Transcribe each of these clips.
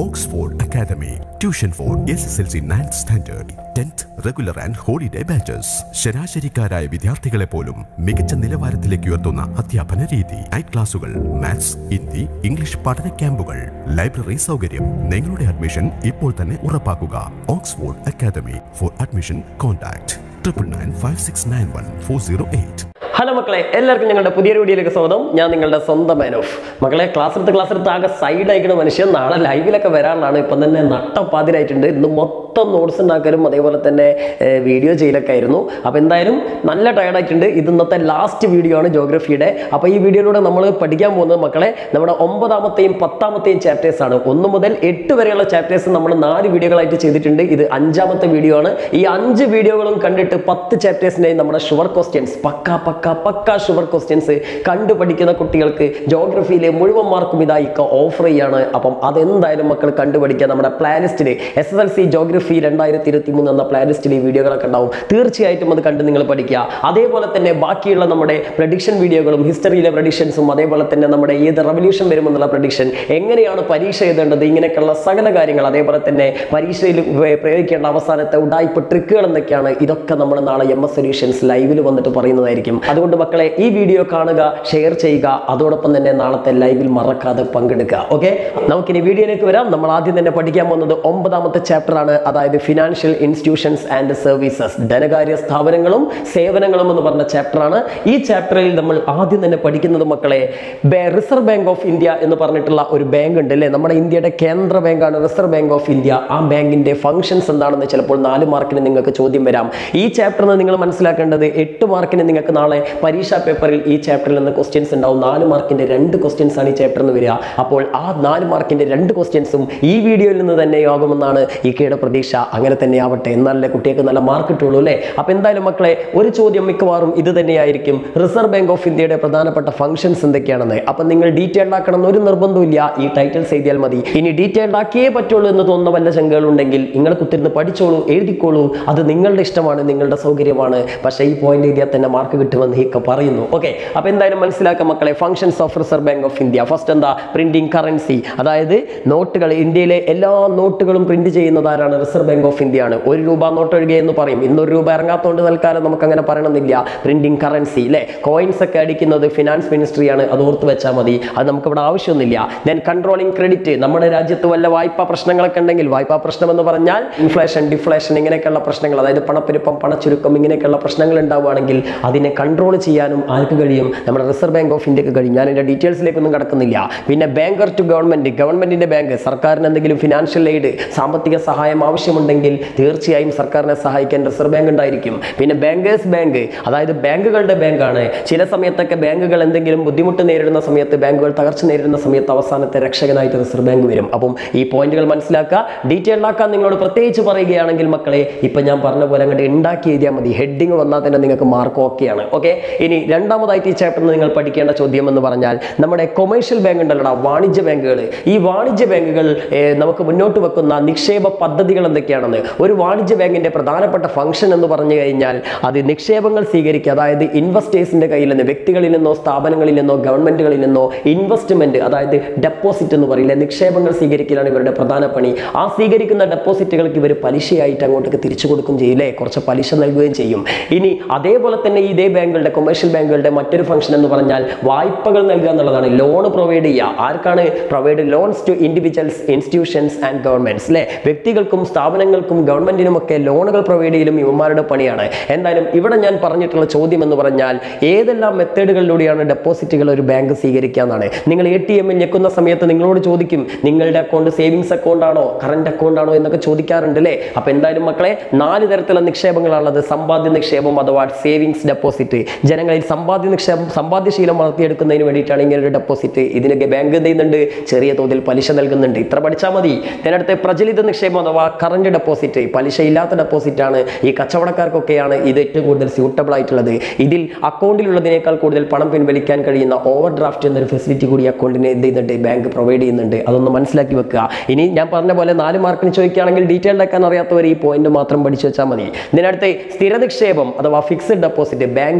Oxford Academy. Tuition for SSLC 9th standard, 10th regular and holiday batches. ശരാശരിക്കാരായ വിദ്യാർത്ഥികളെ പോലും മികച്ച നിലവാരത്തിലേക്ക് ഉയർത്തുന്ന അധ്യാപന രീതി നൈറ്റ് ക്ലാസുകൾ മാത്സ് ഹിന്ദി ഇംഗ്ലീഷ് പഠന ക്യാമ്പുകൾ ലൈബ്രറി സൗകര്യം നിങ്ങളുടെ അഡ്മിഷൻ ഇപ്പോൾ തന്നെ ഉറപ്പാക്കുക Oxford Academy for admission contact triple nine five six nine one four zero eight hello മക്കളെ എല്ലാവർക്കും ഞങ്ങളുടെ പുതിയൊരു വീഡിയോയിലേക്ക് സ്വാഗതം ഞാൻ നിങ്ങളുടെ സ്വന്തം മാൻ ഓഫ് മക്കളെ ക്ലാസ് എടുത്ത് ക്ലാസ് എടുത്ത് ആകെ സൈഡ് അയക്കുന്ന മനുഷ്യൻ നാളെ ലൈവിലൊക്കെ വരാനുള്ളതാണ് ഇപ്പം തന്നെ നട്ടപ്പാതിരായിട്ടുണ്ട് ഇന്ന് മൊത്തം നോട്ട്സ് ഉണ്ടാക്കലും അതേപോലെ തന്നെ ഏർ, വീഡിയോ ചെയ്യലൊക്കെ ആയിരുന്നു അപ്പോൾ എന്തായാലും നല്ല ടയർഡായിട്ടുണ്ട് ഇത് ഇന്നത്തെ ലാസ്റ്റ് വീഡിയോ ആണ് ജോഗ്രഫിയുടെ അപ്പോൾ ഈ വീഡിയോയിലൂടെ നമ്മൾ പഠിക്കാൻ പോകുന്നത് മക്കളെ നമ്മുടെ ഒമ്പതാമത്തെയും പത്താമത്തെയും ചാപ്റ്റേഴ്സ് ആണ് ഒന്ന് മുതൽ എട്ട് വരെയുള്ള ചാപ്റ്റേഴ്സ് നമ്മൾ നാല് വീഡിയോകളായിട്ട് ചെയ്തിട്ടുണ്ട് ഇത് അഞ്ചാമത്തെ വീഡിയോ ആണ് ഈ അഞ്ച് വീഡിയോകളും കണ്ടിട്ട് പത്ത് ചാപ്റ്റേഴ്സിൻ്റെയും നമ്മുടെ ഷുവർ ക്വസ്റ്റ്യൻസ് പക്ക പക്ക പക്ക ഷുവർ ക്വസ്റ്റ്യൻസ് കണ്ടു പഠിക്കുന്ന കുട്ടികൾക്ക് ജോഗ്രഫിയിലെ മുഴുവൻ മാർക്കും ഇതായി ഓഫർ ചെയ്യാണ് അപ്പം അതെന്തായാലും മക്കൾ കണ്ടുപഠിക്കുക നമ്മുടെ പ്ലാലിസ്റ്റിൽ S S L C geography രണ്ടായിരത്തി ഇരുപത്തി മൂന്ന് എന്ന പ്ലാലിസ്റ്റിൽ ഈ വീഡിയോകളൊക്കെ ഉണ്ടാവും തീർച്ചയായിട്ടും അത് കണ്ട് നിങ്ങൾ പഠിക്കുക അതേപോലെ തന്നെ ബാക്കിയുള്ള നമ്മുടെ പ്രഡിക്ഷൻ വീഡിയോകളും ഹിസ്റ്ററിയിലെ പ്രഡിക്ഷൻസും അതേപോലെ തന്നെ നമ്മുടെ ഏത് റവല്യൂഷൻ വരുമെന്നുള്ള പ്രഡിക്ഷൻ എങ്ങനെയാണ് പരീക്ഷ എഴുതേണ്ടത് ഇങ്ങനെയൊക്കെയുള്ള സകല കാര്യങ്ങൾ അതേപോലെ തന്നെ പരീക്ഷയിൽ ഉപ- പ്രയോഗിക്കേണ്ട അവസാനത്തെ ഉടായ്പ ട്രിക്കുകൾ എന്തൊക്കെയാണ് ഇതൊക്കെ നമ്മൾ നാളെ എം എസ് സൊല്യൂഷൻസ് ലൈവിൽ വന്നിട്ട് പറയുന്നതായിരിക്കും അതുകൊണ്ട് മക്കളെ ഈ വീഡിയോ കാണുക ഷെയർ ചെയ്യുക അതോടൊപ്പം തന്നെ നാളത്തെ ലൈവിൽ മറക്കാതെ പങ്കെടുക്കുക ഓക്കെ നമുക്കിനി വീഡിയോയിലേക്ക് വരാം നമ്മൾ ആദ്യം തന്നെ പഠിക്കാൻ പോകുന്നത് ഒമ്പതാമത്തെ ചാപ്റ്റർ ആണ് അതായത് ഫിനാൻഷ്യൽ ഇൻസ്റ്റിറ്റ്യൂഷൻസ് ആൻഡ് സർവീസസ് ധനകാര്യ സ്ഥാപനങ്ങളും സേവനങ്ങളും എന്ന് പറഞ്ഞ ചാപ്റ്റർ ആണ് ഈ ചാപ്റ്ററിൽ നമ്മൾ ആദ്യം തന്നെ പഠിക്കുന്നത് മക്കളെ റിസർവ് ബാങ്ക് ഓഫ് ഇന്ത്യ എന്ന് പറഞ്ഞിട്ടുള്ള ഒരു ബാങ്ക് ഉണ്ട് അല്ലേ നമ്മുടെ ഇന്ത്യയുടെ കേന്ദ്ര ബാങ്കാണ് റിസർവ് ബാങ്ക് ഓഫ് ഇന്ത്യ ആ ബാങ്കിന്റെ ഫംഗ്ഷൻസ് എന്താണെന്ന് ചിലപ്പോൾ നാല് മാർക്കിന് നിങ്ങൾക്ക് ചോദ്യം വരാം ഈ ചാപ്റ്ററിൽ നിങ്ങൾ മനസ്സിലാക്കേണ്ടത് എട്ട് മാർക്കിന് നിങ്ങൾക്ക് നാളെ പരീക്ഷാ പേപ്പറിൽ ഈ ചാപ്റ്ററിൽ നിന്ന് ക്വസ്റ്റ്യൻസ് ഉണ്ടാവും നാല് മാർക്കിന്റെ രണ്ട് ക്വസ്റ്റ്യൻസ് ആണ് ഈ ചാപ്റ്ററിൽ നിന്ന് വരിക അപ്പോൾ ആ നാല് മാർക്കിന്റെ രണ്ട് ക്വസ്റ്റ്യൻസും ഈ വീഡിയോയിൽ നിന്ന് തന്നെ ആകുമെന്നാണ് ഈ കെയുടെ പ്രതീക്ഷ അങ്ങനെ തന്നെ ആവട്ടെ എന്നാലേ കുട്ടികൾക്ക് നല്ല മാർക്ക് കിട്ടുള്ളൂ അല്ലേ അപ്പൊ എന്തായാലും മക്കളെ ഒരു ചോദ്യം മിക്കവാറും ഇത് തന്നെയായിരിക്കും റിസർവ് ബാങ്ക് ഓഫ് ഇന്ത്യയുടെ പ്രധാനപ്പെട്ട ഫംഗ്ഷൻസ് എന്തൊക്കെയാണെന്ന് അപ്പൊ നിങ്ങൾ ഡീറ്റെയിൽഡ് ആക്കണം എന്ന് ഒരു നിർബന്ധമില്ല ഈ ടൈറ്റിൽസ് എഴുതിയാൽ മതി ഇനി ഡീറ്റെയിൽഡ് ആക്കിയേ പറ്റുള്ളൂ എന്ന് തോന്നുന്ന വല്ല ശങ്കകളുണ്ടെങ്കിൽ നിങ്ങൾ കുത്തിരുന്ന് പഠിച്ചോളൂ എഴുതിക്കോളൂ അത് നിങ്ങളുടെ ഇഷ്ടമാണ് നിങ്ങളുടെ സൗകര്യമാണ് പക്ഷേ ഈ പോയിന്റ് എഴുതിയാൽ തന്നെ മാർക്ക് കിട്ടുമെന്ന് ഈ പറയുന്നു ഓക്കെ അപ്പൊ എന്തായാലും മനസ്സിലാക്കാം മക്കളെ functions of Reserve Bank of India first എന്താ പ്രിന്റിംഗ് കറൻസി അതായത് നോട്ടുകൾ ഇന്ത്യയിലെ എല്ലാ നോട്ടുകളും പ്രിന്റ് ചെയ്യുന്നത് ആരാണ് റിസർവ് ബാങ്ക് ഓഫ് ഇന്ത്യ ആണ് ഒരു രൂപ നോട്ട് ഒഴികെ എന്ന് പറയും ഇന്നൊരു രൂപ ഇറങ്ങാത്തതുകൊണ്ട് തൽക്കാലം നമുക്ക് അങ്ങനെ പറയണമെന്നില്ല പ്രിന്റിംഗ് കറൻസി അല്ലേ കോയിൻസ് ഒക്കെ അടിക്കുന്നത് ഫിനാൻസ് മിനിസ്ട്രിയാണ് അത് ഓർത്ത് വെച്ചാൽ മതി അത് നമുക്ക് ഇവിടെ ആവശ്യമൊന്നുമില്ല ദെൻ കൺട്രോളിംഗ് ക്രെഡിറ്റ് നമ്മുടെ രാജ്യത്ത് വല്ല വായ്പാ പ്രശ്നങ്ങളൊക്കെ ഉണ്ടെങ്കിൽ വായ്പാ പ്രശ്നം എന്ന് പറഞ്ഞാൽ ഇൻഫ്ലേഷൻ ഡിഫ്ലേഷൻ ഇങ്ങനെയൊക്കെയുള്ള പ്രശ്നങ്ങൾ അതായത് പണപ്പെരുപ്പം പണച്ചുരുക്കം ഇങ്ങനെയൊക്കെയുള്ള പ്രശ്നങ്ങൾ ഉണ്ടാവുകയാണെങ്കിൽ അതിനെ കൺട്രോൾ ചെയ്യാനും ആർക്ക് കഴിയും നമ്മുടെ റിസർവ് ബാങ്ക് ഓഫ് ഇന്ത്യക്ക് കഴിയും ഞാൻ എൻ്റെ ഡീറ്റെയിൽസിലേക്കൊന്നും കടക്കുന്നില്ല പിന്നെ ബാങ്കർ ടു ഗവൺമെന്റ് ഗവൺമെന്റിന്റെ ബാങ്ക് സർക്കാരിന് എന്തെങ്കിലും ഫിനാൻഷ്യൽ എയ്ഡ് സാമ്പത്തിക സഹായം ആവശ്യമുണ്ടെങ്കിൽ തീർച്ചയായും സർക്കാരിനെ സഹായിക്കാൻ റിസർവ് ബാങ്ക് ഉണ്ടായിരിക്കും പിന്നെ ബാങ്കേഴ്സ് ബാങ്ക് അതായത് ബാങ്കുകളുടെ ബാങ്കാണ് ചില സമയത്തൊക്കെ ബാങ്കുകൾ എന്തെങ്കിലും ബുദ്ധിമുട്ട് നേരിടുന്ന സമയത്ത് ബാങ്കുകൾ തകർച്ച നേരിടുന്ന സമയത്ത് അവസാനത്തെ രക്ഷകനായിട്ട് റിസർവ് ബാങ്ക് വരും അപ്പം ഈ പോയിന്റുകൾ മനസ്സിലാക്കുക ഡീറ്റെയിൽഡ് ആക്കാൻ നിങ്ങളോട് പ്രത്യേകിച്ച് പറയുകയാണെങ്കിൽ മക്കളെ ഇപ്പൊ ഞാൻ പറഞ്ഞ പോലെ അങ്ങോട്ട് ഉണ്ടാക്കി എഴുതിയാൽ മതി ഹെഡിങ് വന്നാൽ തന്നെ നിങ്ങൾക്ക് മാർക്ക് ഓക്കെയാണ് ഓക്കെ ഇനി രണ്ടാമതായിട്ട് ഈ ചാപ്റ്ററിൽ നിങ്ങൾ പഠിക്കേണ്ട ചോദ്യം എന്ന് പറഞ്ഞാൽ നമ്മുടെ കൊമേഴ്ഷ്യൽ ബാങ്ക് ഉണ്ടല്ലോ വാണിജ്യ ബാങ്കുകൾ ഈ വാണിജ്യ ബാങ്കുകൾ ഏർ, നമുക്ക് മുന്നോട്ട് വെക്കുന്ന നിക്ഷേപ പദ്ധതികൾ എന്തൊക്കെയാണെന്ന് ഒരു വാണിജ്യ ബാങ്കിന്റെ പ്രധാനപ്പെട്ട ഫംഗ്ഷൻ എന്ന് പറഞ്ഞു കഴിഞ്ഞാൽ അത് നിക്ഷേപങ്ങൾ സ്വീകരിക്കുക അതായത് ഇൻവെസ്റ്റേഴ്സിന്റെ കയ്യിൽ നിന്ന് വ്യക്തികളിൽ നിന്നോ സ്ഥാപനങ്ങളിൽ നിന്നോ ഗവൺമെന്റുകളിൽ നിന്നോ ഇൻവെസ്റ്റ്മെന്റ് അതായത് ഡെപ്പോസിറ്റ് എന്ന് പറയില്ലേ നിക്ഷേപങ്ങൾ സ്വീകരിക്കലാണ് ഇവരുടെ പ്രധാന പണി ആ സ്വീകരിക്കുന്ന ഡെപ്പോസിറ്റുകൾക്ക് ഇവർ പലിശയായിട്ട് അങ്ങോട്ടേക്ക് തിരിച്ചു കൊടുക്കും ചെയ്യില്ലേ കുറച്ച് പലിശ നൽകുകയും ചെയ്യും ഇനി അതേപോലെ തന്നെ ഇതേ ബാങ്കുകളുടെ കൊമേഴ്ഷ്യൽ ബാങ്കുകളുടെ മറ്റൊരു ഫംഗ്ഷൻ എന്ന് പറഞ്ഞാൽ വായ്പകൾ നൽകുക എന്നുള്ളതാണ് ലോൺ പ്രൊവൈഡ് ചെയ്യുക ആർക്കാണ് provide loans to individuals institutions and governments അല്ലെ വ്യക്തികൾക്കും സ്ഥാപനങ്ങൾക്കും ഗവൺമെന്റിനും ഒക്കെ ലോണുകൾ പ്രൊവൈഡ് ചെയ്യലും ഇവന്മാരുടെ പണിയാണ് എന്തായാലും ഇവിടെ ഞാൻ പറഞ്ഞിട്ടുള്ള ചോദ്യം എന്ന് പറഞ്ഞാൽ ഏതെല്ലാം മെത്തേഡുകളിലൂടെയാണ് ഡെപ്പോസിറ്റുകൾ ഒരു ബാങ്ക് സ്വീകരിക്കുക എന്നാണ് നിങ്ങൾ എ ടി എമ്മിൽ ഞെക്കുന്ന സമയത്ത് നിങ്ങളോട് ചോദിക്കും നിങ്ങളുടെ അക്കൗണ്ട് സേവിങ്സ് അക്കൗണ്ട് ആണോ കറന്റ് അക്കൗണ്ട് ആണോ എന്നൊക്കെ ചോദിക്കാറുണ്ട് അല്ലേ അപ്പൊ എന്തായാലും മക്കളെ നാല് തരത്തിലുള്ള നിക്ഷേപങ്ങളാണുള്ളത് സമ്പാദ്യ നിക്ഷേപം അഥവാ സേവിങ്സ് ഡെപ്പോസിറ്റ് ജനങ്ങളിൽ സമ്പാദ്യ നിക്ഷേപം സമ്പാദ്യശീലം വളർത്തിയെടുക്കുന്നതിന് വേണ്ടിയിട്ടാണ് ഇങ്ങനെ ഒരു ഡെപ്പോസിറ്റ് ഇതിനൊക്കെ ബാങ്ക് എന്ത് ചെയ്യുന്നുണ്ട് ചെറിയ തോതിൽ പലിശ നൽകുന്നുണ്ട് ഇത്ര പഠിച്ചാൽ മതി ഇതിനടുത്ത് പ്രചലിത നിക്ഷേപം അഥവാ കറന്റ് ഡെപ്പോസിറ്റ് പലിശ ഇല്ലാത്ത ഡെപ്പോസിറ്റ് ആണ് ഈ കച്ചവടക്കാർക്കൊക്കെയാണ് ഇത് ഏറ്റവും കൂടുതൽ സ്യൂട്ടബിൾ ആയിട്ടുള്ളത് ഇതിൽ അക്കൗണ്ടിലുള്ളതിനേക്കാൾ കൂടുതൽ പണം പിൻവലിക്കാൻ കഴിയുന്ന ഓവർ ഡ്രാഫ്റ്റ് എന്നൊരു ഫെസിലിറ്റി കൂടി അക്കൗണ്ടിന് എന്ത് ചെയ്യുന്നുണ്ട് ബാങ്ക് പ്രൊവൈഡ് ചെയ്യുന്നുണ്ട് അതൊന്ന് മനസ്സിലാക്കി വെക്കുക ഇനി ഞാൻ പറഞ്ഞ പോലെ നാല് മാർക്കിന് ചോദിക്കുകയാണെങ്കിൽ ഡീറ്റെയിൽഡ് ആക്കാൻ അറിയാത്തവർ ഈ പോയിന്റ് മാത്രം പഠിച്ചു വെച്ചാൽ മതി ഇതിനടുത്ത് സ്ഥിര നിക്ഷേപം അഥവാ ഫിക്സഡ് ഡെപ്പോസിറ്റ് ബാങ്ക് ഏറ്റവും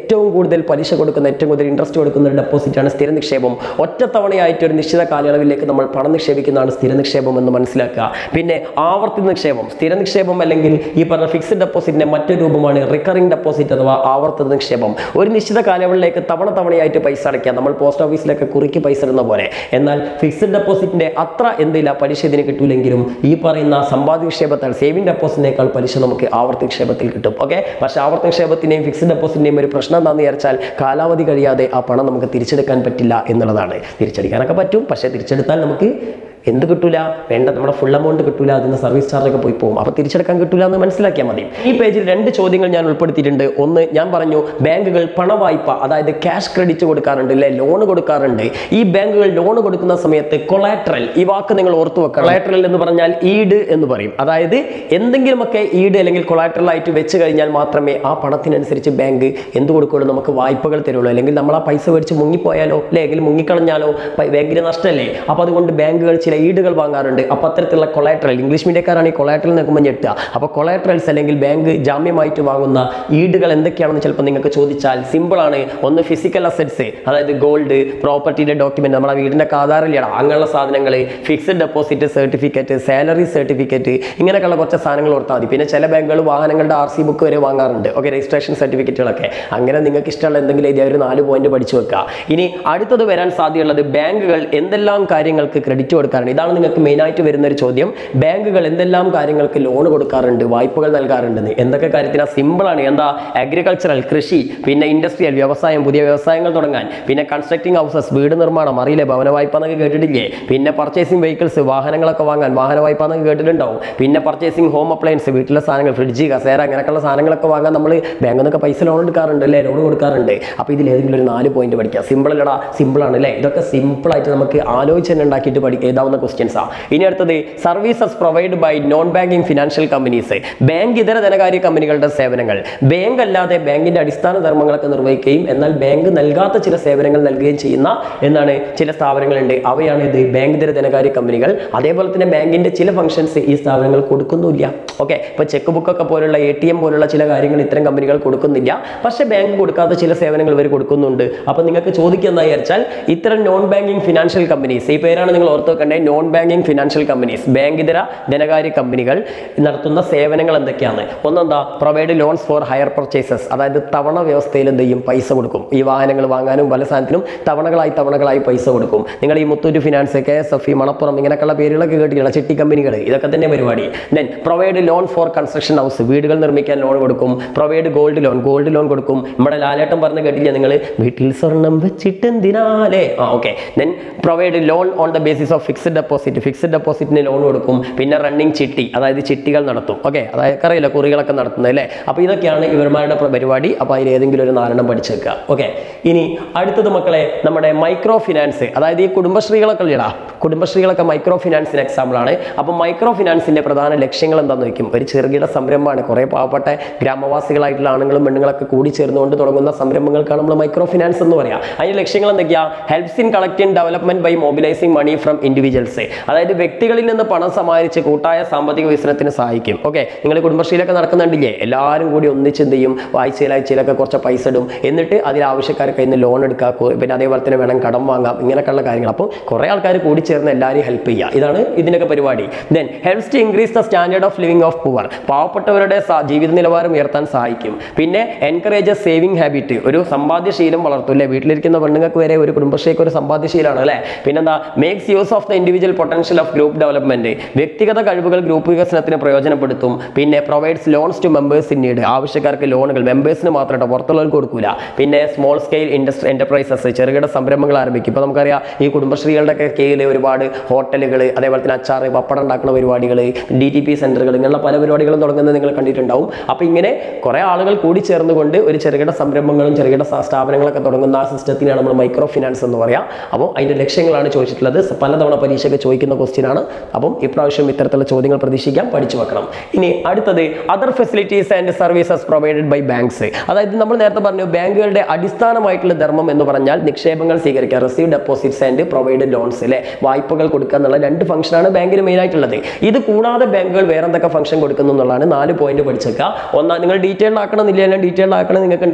ഏറ്റവും കൂടുതൽ പലിശ കൊടുക്കുന്ന ഏറ്റവും കൂടുതൽ ഇൻട്രസ്റ്റ് കൊടുക്കുന്ന ഒരു ഡെപ്പോസിറ്റാണ് സ്ഥിര നിക്ഷേപം ഒറ്റത്തവണയായിട്ട് ഒരു നിശ്ചിത കാലയളവിലേക്ക് നമ്മൾ പണം നിക്ഷേപിക്കുന്നതാണ് സ്ഥിര നിക്ഷേപം എന്ന് മനസ്സിലാക്കുക പിന്നെ ആവർത്തി നിക്ഷേപം സ്ഥിര നിക്ഷേപം അല്ലെങ്കിൽ ഈ പറഞ്ഞ ഫിക്സ്ഡ് ഡെപ്പോസിറ്റിന്റെ മറ്റൊരു രൂപമാണ് റിക്കറിംഗ് ഡെപ്പോസിറ്റ് അഥവാ ആവർത്തിത നിക്ഷേപം ഒരു നിശ്ചിത കാലയളവിലേക്ക് തവണ തവണയായിട്ട് പൈസ അടയ്ക്കുക നമ്മൾ പോസ്റ്റ് ഓഫീസിലൊക്കെ കുറുക്കി പൈസ ഇടുന്ന പോലെ എന്നാൽ ഫിക്സ്ഡ് ഡെപ്പോസിറ്റിന്റെ അത്ര എന്തില്ല പലിശ ഇതിന് കിട്ടൂലെങ്കിലും ഈ പറയുന്ന സമ്പാദ്യ നിക്ഷേപത്താൽ സേവിംഗ് ഡെപ്പോസിറ്റിനേക്കാൾ പലിശ നമുക്ക് ആവർത്തി നിക്ഷേപത്തിൽ കിട്ടും ഓക്കെ പക്ഷേ ആവർത്തി നിക്ഷേപത്തിന്റെയും ഫിക്സ്ഡ് ഡെപ്പോസിറ്റിന്റെയും ഒരു പ്രശ്നം എന്താണെന്ന് വിചാരിച്ചാൽ കാലാവധി കഴിയാതെ ആ പണം നമുക്ക് തിരിച്ചെടുക്കാൻ പറ്റില്ല എന്നുള്ളതാണ് തിരിച്ചടിക്കാനൊക്കെ പറ്റും പക്ഷേ തിരിച്ചെടുത്താൽ നമുക്ക് എന്ത് കിട്ടൂല വേണ്ട നമ്മുടെ ഫുൾ എമൗണ്ട് കിട്ടൂല അതിന് സർവീസ് ചാർജ് ഒക്കെ പോയി പോകും അപ്പോൾ തിരിച്ചെടുക്കാൻ കിട്ടൂല എന്ന് മനസ്സിലാക്കിയാൽ മതി ഈ പേജിൽ രണ്ട് ചോദ്യങ്ങൾ ഞാൻ ഉൾപ്പെടുത്തിയിട്ടുണ്ട് ഒന്ന് ഞാൻ പറഞ്ഞു ബാങ്കുകൾ പണവായ്പ അതായത് ക്യാഷ് ക്രെഡിറ്റ് കൊടുക്കാറുണ്ട് അല്ലെ ലോൺ കൊടുക്കാറുണ്ട് ഈ ബാങ്കുകൾ ലോൺ കൊടുക്കുന്ന സമയത്ത് കൊളാട്രൽ ഈ വാക്ക് നിങ്ങൾ ഓർത്തു വെക്കണം കൊളാട്രൽ എന്ന് പറഞ്ഞാൽ ഈഡ് എന്ന് പറയും അതായത് എന്തെങ്കിലുമൊക്കെ ഈഡ് അല്ലെങ്കിൽ കൊളാട്രൽ ആയിട്ട് വെച്ച് കഴിഞ്ഞാൽ മാത്രമേ ആ പണത്തിനനുസരിച്ച് ബാങ്ക് എന്ത് കൊടുക്കുകയുള്ളൂ നമുക്ക് വായ്പകൾ തരുള്ളൂ അല്ലെങ്കിൽ നമ്മൾ ആ പൈസ മേടിച്ച് മുങ്ങിപ്പോയാലോ അല്ലെ അല്ലെങ്കിൽ മുങ്ങിക്കളഞ്ഞാലോ പ- ബാങ്കിന് നഷ്ടമല്ലേ അപ്പോൾ അതുകൊണ്ട് ബാങ്കുകൾ ചില ഈടുകൾ വാങ്ങാറുണ്ട് അപ്പോൾ അത്തരത്തിലുള്ള കൊളാട്രൽ ഇംഗ്ലീഷ് മീഡിയക്കാരാണ് ഈ കൊളാട്രൽ നിൽക്കുമ്പോൾ ഞെട്ടുക അപ്പോൾ കൊളാട്രൽസ് അല്ലെങ്കിൽ ബാങ്ക് ജാമ്യമായിട്ട് വാങ്ങുന്ന ഈടുകൾ എന്തൊക്കെയാണെന്ന് ചിലപ്പോൾ നിങ്ങൾക്ക് ചോദിച്ചാൽ സിമ്പിൾ ആണ് ഒന്ന് ഫിസിക്കൽ അസറ്റ്സ് അതായത് ഗോൾഡ് പ്രോപ്പർട്ടിയുടെ ഡോക്യുമെന്റ് നമ്മുടെ വീടിന്റെ ആധാറില്ലടാ അങ്ങനെയുള്ള സാധനങ്ങൾ fixed deposit certificate salary certificate ഇങ്ങനെയൊക്കെയുള്ള കുറച്ച് സാധനങ്ങൾ ഓർത്താൽ മതി പിന്നെ ചില ബാങ്കുകൾ വാഹനങ്ങളുടെ ആർ സി ബുക്ക് വരെ വാങ്ങാറുണ്ട് ഓക്കെ രജിസ്ട്രേഷൻ സർട്ടിഫിക്കറ്റുകളൊക്കെ അങ്ങനെ നിങ്ങൾക്ക് ഇഷ്ടമുള്ള എന്തെങ്കിലും എഴുതിയ ഒരു നാല് പോയിന്റ് പഠിച്ചു വെക്കുക ഇനി അടുത്തത് വരാൻ സാധ്യതയുള്ളത് ബാങ്കുകൾ എന്തെല്ലാം കാര്യങ്ങൾക്ക് ക്രെഡിറ്റ് കൊടുക്കാറുണ്ട് ഇതാണ് നിങ്ങൾക്ക് മെയിനായിട്ട് വരുന്ന ഒരു ചോദ്യം ബാങ്കുകൾ എന്തെല്ലാം കാര്യങ്ങൾക്ക് ലോൺ കൊടുക്കാറുണ്ട് വായ്പകൾ നൽകാറുണ്ടെന്ന് എന്തൊക്കെ കാര്യത്തിനാണ് സിമ്പിളാണ് എന്താ അഗ്രികൾച്ചറൽ കൃഷി പിന്നെ ഇൻഡസ്ട്രിയൽ വ്യവസായം പുതിയ വ്യവസായങ്ങൾ തുടങ്ങാൻ പിന്നെ കൺസ്ട്രക്ടിങ് ഹൗസസ് വീട് നിർമ്മാണം അറിയില്ലേ ഭവന വായ്പ എന്നൊക്കെ കേട്ടിട്ടില്ലേ പിന്നെ പർച്ചേസിംഗ് വെഹിക്കിൾസ് വാഹനങ്ങളൊക്കെ വാങ്ങാൻ വാഹന വായ്പ എന്നൊക്കെ കേട്ടിട്ടുണ്ടാവും പിന്നെ പർച്ചേസിംഗ് ഹോം അപ്ലയൻസ് വീട്ടിലെ സാധനങ്ങൾ ഫ്രിഡ്ജ് കസേര അങ്ങനെയൊക്കെയുള്ള സാധനങ്ങളൊക്കെ വാങ്ങാൻ നമ്മൾ ബാങ്കിൽ നിന്നൊക്കെ പൈസ ലോൺ എടുക്കാറുണ്ട് അല്ലേ ലോൺ കൊടുക്കാറുണ്ട് അപ്പോൾ ഇതിൽ ഏതെങ്കിലും ഒരു നാല് പോയിന്റ് പഠിക്കാം സിമ്പിൾ അല്ലടാ സിമ്പിൾ ആണ് അല്ലേ ഇതൊക്കെ സിമ്പിൾ ആയിട്ട് നമുക്ക് ആലോചിച്ച് തന്നെ ഉണ്ടാക്കിയിട്ട് പഠി എഴുതാവുന്ന ക്വസ്റ്റ്യൻസ് ആ ഇനി അടുത്തത് services provide by non banking financial companies bank ഇതര ധനകാര്യ കമ്പനികളുടെ സേവനങ്ങൾ ബാങ്ക് അല്ലാതെ ബാങ്കിന്റെ അടിസ്ഥാന ധർമ്മങ്ങളൊക്കെ നിർവഹിക്കുകയും എന്നാൽ ബാങ്ക് നൽകാത്ത ചില സേവനങ്ങൾ നൽകുകയും ചെയ്യുന്ന എന്നാണ് ചില സ്ഥാപനങ്ങളുണ്ട് അവയാണ് ഇത് ബാങ്ക് ഇതര ധനകാര്യ കമ്പനികൾ അതേപോലെ തന്നെ ബാങ്കിന്റെ ചില ഫംഗ്ഷൻസ് ഈ സ്ഥാപനങ്ങൾ കൊടുക്കുന്നില്ല ഓക്കെ ഇപ്പൊ ചെക്ക് ബുക്ക് ഒക്കെ പോലുള്ള എ ടി എം പോലുള്ള ചില കാര്യങ്ങൾ ഇത്തരം കമ്പനികൾ കൊടുക്കുന്നില്ല പക്ഷേ ബാങ്ക് കൊടുക്കാത്ത ചില സേവനങ്ങൾ ഇവർ കൊടുക്കുന്നുണ്ട് അപ്പൊ നിങ്ങൾക്ക് ചോദിക്കുന്ന വിചാരിച്ചാൽ ഇത്തരം നോൺ ബാങ്കിങ് ഫിനാൻഷ്യൽ കമ്പനീസ് ഈ പേരാണ് നിങ്ങൾ ഓർത്ത് വെക്കേണ്ടത് non banking financial companies bank ഇതര ധനകാര്യ കമ്പനികൾ നടത്തുന്ന സേവനങ്ങൾ എന്തൊക്കെയാണ് ഒന്നെന്താ provide loans for hire purchases അതായത് തവണ വ്യവസ്ഥയിൽ എന്ത് ചെയ്യും പൈസ കൊടുക്കും ഈ വാഹനങ്ങൾ വാങ്ങാനും പല സാധനത്തിനും തവണകളായി തവണകളായി പൈസ കൊടുക്കും നിങ്ങൾ ഈ Muthoot finance K S F E Manappuram ഇങ്ങനെയൊക്കെയുള്ള പേരുകളൊക്കെ കേട്ടിട്ടുള്ള ചിട്ടി കമ്പനികൾ ഇതൊക്കെ തന്നെ പരിപാടി then provide loan for construction house വീടുകൾ നിർമ്മിക്കാൻ ലോൺ കൊടുക്കും provide gold loan gold loan കൊടുക്കും നമ്മുടെ ലാലേട്ടൻ പറഞ്ഞ് കേട്ടില്ല നിങ്ങൾ വീട്ടിൽ സ്വർണം വെച്ചിട്ട് എന്തിനാലേ ആ okay then provide loan on the basis of fixed deposit fixed ഡെപ്പോസിറ്റിന് ലോൺ കൊടുക്കും പിന്നെ റണ്ണിങ് ചിട്ടി അതായത് ചിട്ടികൾ നടത്തും ഓക്കെ അതായത് അറിയില്ല കുറികളൊക്കെ നടത്തുന്നത് അല്ലേ അപ്പോൾ ഇതൊക്കെയാണ് ഇവന്മാരുടെ പ്ര- പരിപാടി അപ്പോൾ അതിൽ ഏതെങ്കിലും ഒരു നാലെണ്ണം പഠിച്ചേക്കുക ഓക്കെ ഇനി അടുത്തത് മക്കളെ നമ്മുടെ മൈക്രോ ഫിനാൻസ് അതായത് ഈ കുടുംബശ്രീകളൊക്കെ ഇല്ലടാ കുടുംബശ്രീകളൊക്കെ മൈക്രോ ഫിനാൻസിന് എക്സാമ്പിൾ ആണ് അപ്പോൾ മൈക്രോ ഫിനാൻസിന്റെ പ്രധാന ലക്ഷ്യങ്ങൾ എന്താണെന്ന് വെക്കും ഒരു ചെറുകിട സംരംഭമാണ് കുറേ പാവപ്പെട്ട ഗ്രാമവാസികളായിട്ടുള്ള ആണുങ്ങളും പെണ്ണുങ്ങളൊക്കെ കൂടി ചേർന്നുകൊണ്ട് തുടങ്ങുന്ന സംരംഭങ്ങൾക്കാണ് നമ്മൾ മൈക്രോ ഫിനാൻസ് എന്ന് പറയാം അതിന്റെ ലക്ഷ്യങ്ങൾ എന്തൊക്കെയാ helps in collecting development by mobilising money from individuals അതായത് വ്യക്തികളിൽ നിന്ന് പണം സമാഹരിച്ച് കൂട്ടായ സാമ്പത്തിക വികസനത്തിന് സഹായിക്കും ഓക്കെ നിങ്ങൾ കുടുംബശ്രീയിലൊക്കെ നടക്കുന്നുണ്ടില്ലേ എല്ലാവരും കൂടി ഒന്നിച്ച് എന്ത് ചെയ്യും ആഴ്ചയിൽ ആഴ്ചയിലൊക്കെ കുറച്ച് പൈസ ഇടും എന്നിട്ട് അതിൽ ആവശ്യക്കാർക്ക് കയ്യിൽ നിന്ന് ലോൺ എടുക്കുക കു- പിന്നെ അതേപോലെ തന്നെ വേണം കടം വാങ്ങാം ഇങ്ങനെയൊക്കെയുള്ള കാര്യങ്ങൾ അപ്പോൾ കുറേ ആൾക്കാർ കൂടി ചേർന്ന് എല്ലാവരെയും ഹെൽപ്പ് ചെയ്യുക ഇതാണ് ഇതിനൊക്കെ പരിപാടി then helps to increase the standard of living of poor പാവപ്പെട്ടവരുടെ സ- ജീവിത നിലവാരം ഉയർത്താൻ സഹായിക്കും പിന്നെ എൻകറേജ് സേവിംഗ് ഹാബിറ്റ് ഒരു സമ്പാദ്യശീലം വളർത്തും അല്ലേ വീട്ടിലിരിക്കുന്ന പെണ്ണുങ്ങൾക്ക് വരെ ഒരു കുടുംബശ്രീക്ക് ഒരു സമ്പാദ്യശീലമാണ് അല്ലേ പിന്നെന്താ makes use of the individual potential of group development വ്യക്തിഗത കഴിവുകൾ ഗ്രൂപ്പ് വികസനത്തിന് പ്രയോജനപ്പെടുത്തും പിന്നെ provides loans to members in need ആവശ്യക്കാർക്ക് ലോണുകൾ മെമ്പേഴ്സിന് മാത്രമേ പുറത്തുള്ളവർക്ക് കൊടുക്കൂല പിന്നെ സ്മോൾ സ്കെയിൽ ഇൻഡസ്ട്രി എന്റർപ്രൈസസ് ചെറുകിട സംരംഭങ്ങൾ ആരംഭിക്കും ഇപ്പോൾ നമുക്കറിയാം ഈ കുടുംബശ്രീകളുടെ ഒക്കെ കീഴിൽ ഒരുപാട് ഹോട്ടലുകൾ അതേപോലെ തന്നെ അച്ചാറ് പപ്പടം ഉണ്ടാക്കുന്ന പരിപാടികൾ ഡി ടി പി സെന്ററുകൾ ഇങ്ങനെയുള്ള പല പരിപാടികളും തുടങ്ങുന്നത് നിങ്ങൾ കണ്ടിട്ടുണ്ടാവും അപ്പോൾ ഇങ്ങനെ കുറേ ആളുകൾ കൂടി ചേർന്നുകൊണ്ട് ഒരു ചെറുകിട സംരംഭങ്ങളും ചെറുകിട സ്ഥാ- സ്ഥാപനങ്ങളൊക്കെ തുടങ്ങുന്ന ആ സിസ്റ്റത്തിനാണ് നമ്മൾ മൈക്രോ ഫിനാൻസ് എന്ന് പറയാം അപ്പോൾ അതിൻ്റെ ലക്ഷ്യങ്ങളാണ് ചോദിച്ചിട്ടുള്ളത് സ- പലതവണ പരീക്ഷയ്ക്ക് ചോദിക്കുന്ന ക്വസ്റ്റ്യൻ ആണ് അപ്പം ഇപ്രാവശ്യം ഇത്തരത്തിലുള്ള ചോദ്യങ്ങൾ പ്രതീക്ഷിക്കാം പഠിച്ചു വെക്കണം ഇനി അടുത്തത് other facilities and services provided by banks അതായത് നമ്മൾ നേരത്തെ പറഞ്ഞു ബാങ്കുകളുടെ അടിസ്ഥാനമായിട്ടുള്ള ധർമ്മം എന്ന് പറഞ്ഞാൽ നിക്ഷേപങ്ങൾ സ്വീകരിക്കുക receive deposits and provide loans അല്ലെ വായ്പകൾ കൊടുക്കുക എന്നുള്ള രണ്ട് ഫംഗ്ഷനാണ് ബാങ്കിന് മെയിൻ ആയിട്ടുള്ളത് ഇത് കൂടാതെ ബാങ്കുകൾ വേറെ എന്തൊക്കെ ഫംഗ്ഷൻ കൊടുക്കുന്നു എന്നുള്ളതാണ് നാല് പോയിന്റ് പഠിച്ചേക്കുക ഒന്നാം നിങ്ങൾ ഡീറ്റെയിൽ ആക്കണമെന്നില്ല ഡീറ്റെയിൽ ആക്കണം നിങ്ങൾക്ക് ഉണ്ടാക്കി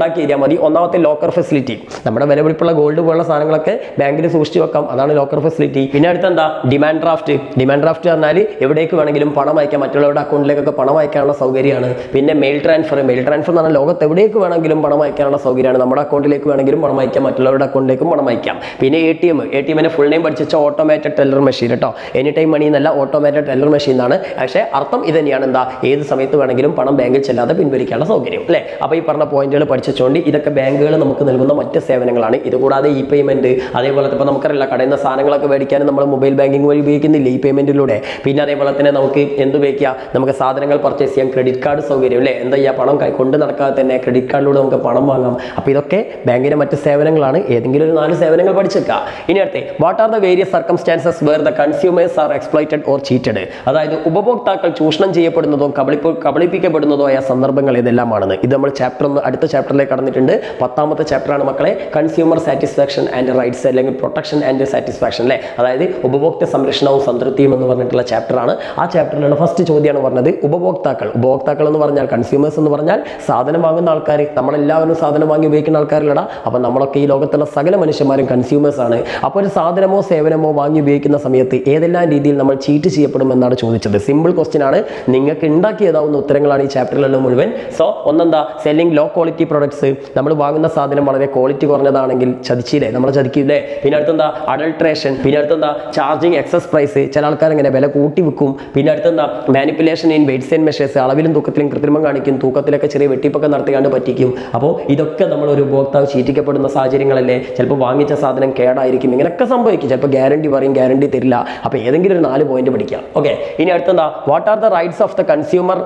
ഉണ്ടാക്കി എഴുതിയാൽ മതി ഒന്നാമത്തെ ലോക്കർ ഫെസിലിറ്റി നമ്മുടെ വിലപിടിപ്പുള്ള ഗോൾഡ് പോലുള്ള സാധനങ്ങളൊക്കെ ബാങ്കിൽ സൂക്ഷിച്ചു വെക്കാം അതാണ് ലോക്കർ ഫെസിലിറ്റി പിന്നെ അടുത്ത എന്താ ഡിമാൻഡ് ഡ്രാഫ്റ്റ് ഡിമാൻഡ് ഡ്രാഫ്റ്റ് പറഞ്ഞാൽ എവിടേക്ക് വേണമെങ്കിലും പണം അയക്കാം മറ്റുള്ളവരുടെ അക്കൗണ്ടിലേക്കൊക്കെ പണം അയക്കാനുള്ള സൗകര്യമാണ് പിന്നെ മെയിൽ ട്രാൻസ്ഫർ മെയിൽ ട്രാൻസ്ഫർ എന്ന് പറഞ്ഞാൽ ലോകത്ത് എവിടേക്ക് വേണമെങ്കിലും പണം അയക്കാനുള്ള സൗകര്യമാണ് നമ്മുടെ അക്കൗണ്ടിലേക്ക് വേണമെങ്കിലും പണം അയക്കാം മറ്റുള്ളവരുടെ അക്കൗണ്ടിലേക്കും പണം അയക്കാം പിന്നെ A T M A T എമ്മിനെ ഫുൾ നെയിം പഠിച്ച ഓട്ടോമാറ്റഡ് ടെല്ലർ മെഷീൻ കേട്ടോ എനി ടൈം മണി എന്നല്ല ഓട്ടോമാറ്റഡ് ടെല്ലർ മെഷീൻ എന്നാണ് പക്ഷേ അർത്ഥം ഇത് തന്നെയാണ് എന്താ ഏത് സമയത്ത് വേണമെങ്കിലും പണം ബാങ്കിൽ ചെല്ലാതെ പിൻവലിക്കാനുള്ള സൗകര്യം അല്ലേ അപ്പോൾ ഈ പറഞ്ഞ പോയിന്റുകൾ പഠിച്ചുകൊണ്ട് ഇതൊക്കെ ബാങ്കുകൾ നമുക്ക് നൽകുന്ന മറ്റ് സേവനങ്ങളാണ് ഇതുകൂടാതെ ഇ പേയ്മെന്റ് അതേപോലെ ഇപ്പോൾ നമുക്കറിയില്ല കടയിൽ നിന്ന് സാധനങ്ങളൊക്കെ മേടിക്കാനും നമ്മൾ മൊബൈൽ ബാങ്കിങ് വഴി ഉപയോഗിക്കുന്നില്ല ഈ പേയ്മെന്റിലൂടെ പിന്നെ അതേപോലെ തന്നെ നമുക്ക് എന്ത് ഉപയോഗിക്കാം നമുക്ക് സാധനങ്ങൾ പർച്ചേസ് ചെയ്യാം ക്രെഡിറ്റ് കാർഡ് സൗകര്യം അല്ലേ എന്താ ചെയ്യുക പണം കൈ കൊണ്ട് നടക്കാതെ തന്നെ ക്രെഡിറ്റ് കാർഡിലൂടെ നമുക്ക് പണം വാങ്ങാം അപ്പോൾ ഇതൊക്കെ ബാങ്കിന്റെ മറ്റ് സേവനങ്ങളാണ് ഏതെങ്കിലും ഒരു നാല് സേവനങ്ങൾ പഠിച്ചേക്കുക ഇനി അടുത്ത് what are the various circumstances where the consumers are exploited or cheated അതായത് ഉപഭോക്താക്കൾ ചൂഷണം ചെയ്യപ്പെടുന്നതോ കബളിപ്പ് കബളിപ്പിക്കപ്പെടുന്നതോ ആയ സന്ദർഭങ്ങൾ ഇതെല്ലാമാണെന്ന് ഇത് നമ്മൾ ചാപ്റ്റർ ഒന്ന് അടുത്ത ചാപ്റ്ററിലേക്ക് കടന്നിട്ടുണ്ട് പത്താമത്തെ ചാപ്റ്ററാണ് മക്കളെ കൺസ്യൂമർ സാറ്റിസ്ഫാക്ഷൻ ആൻഡ് റൈറ്റ്സ് അല്ലെങ്കിൽ പ്രൊട്ടക്ഷൻ ആൻഡ് സാറ്റിസ്ഫാക്ഷൻ അല്ലേ അതായത് ഉപഭോക്തൃ സംരക്ഷണവും സംതൃപ്തിയും എന്ന് പറഞ്ഞിട്ടുള്ള ചാപ്റ്ററാണ് ആ ചാപ്റ്ററിലുള്ള ഫസ്റ്റ് ചോദ്യമാണ് പറഞ്ഞത് ഉപഭോക്താക്കൾ ഉപഭോക്താക്കൾ എന്ന് പറഞ്ഞാൽ കൺസ്യൂമേഴ്സ് എന്ന് പറഞ്ഞാൽ സാധനം വാങ്ങുന്ന ആൾക്കാർ നമ്മളെല്ലാവരും സാധനം വാങ്ങി ഉപയോഗിക്കുന്ന ആൾക്കാരിലടാ അപ്പം നമ്മളൊക്കെ ഈ ലോകത്തുള്ള സകല മനുഷ്യന്മാരും കൺസ്യൂമേഴ്സ് ആണ് അപ്പോൾ ഒരു സാധനമോ സേവനമോ വാങ്ങി ഉപയോഗിക്കുന്ന സമയത്ത് ഏതെല്ലാം രീതിയിൽ നമ്മൾ ചീറ്റ് ചെയ്യപ്പെടും എന്നാണ് ചോദിച്ചത് സിമ്പിൾ ക്വസ്റ്റ്യൻ ആണ് നിങ്ങൾക്ക് ഉണ്ടാക്കിയതാവുന്ന ഉത്തരങ്ങളാണ് ഈ ചാപ്റ്ററിലുള്ള മുഴുവൻ സോ ഒന്നെന്താ സെല്ലിംഗ് ലോ ക്വാളിറ്റി പ്രൊഡക്ട്സ് നമ്മൾ വാങ്ങുന്ന സാധനം വളരെ ക്വാളിറ്റി കുറഞ്ഞതാണെങ്കിൽ ചതിച്ചില്ലേ നമ്മൾ ചതിക്കില്ലേ പിന്നെ അടുത്തെന്താ അഡൾട്രേഷൻ പിന്നെ അടുത്തെന്താ ചാർജിങ് എക്സസ് പ്രൈസ് ചില ആൾക്കാർ ഇങ്ങനെ വില കൂട്ടി വെക്കും പിന്നെ അടുത്തെന്താ manipulation in weights and measures അളവിലും തൂക്കത്തിലും കൃത്രിമം കാണിക്കും തൂക്കത്തിലൊക്കെ ചെറിയ വെട്ടിപ്പൊക്കെ നടത്തിയാണ്ട് പറ്റിക്കും അപ്പോൾ ഇതൊക്കെ നമ്മൾ ഒരു ഉപഭോക്താവ് ചീറ്റിക്കപ്പെടുന്ന സാഹചര്യങ്ങളല്ലേ ചിലപ്പോൾ വാങ്ങിച്ച സാധനം കേടായിരിക്കും ഇങ്ങനെയൊക്കെ സംഭവിക്കും ചിലപ്പോൾ ഗ്യാരണ്ടി പറയും ഗ്യാരണ്ടി തരില്ല അപ്പോൾ ഏതെങ്കിലും ഒരു നാല് പോയിന്റ് പഠിക്കാം ഓക്കെ ഇനി അടുത്തെന്താ what are the rights of the consumer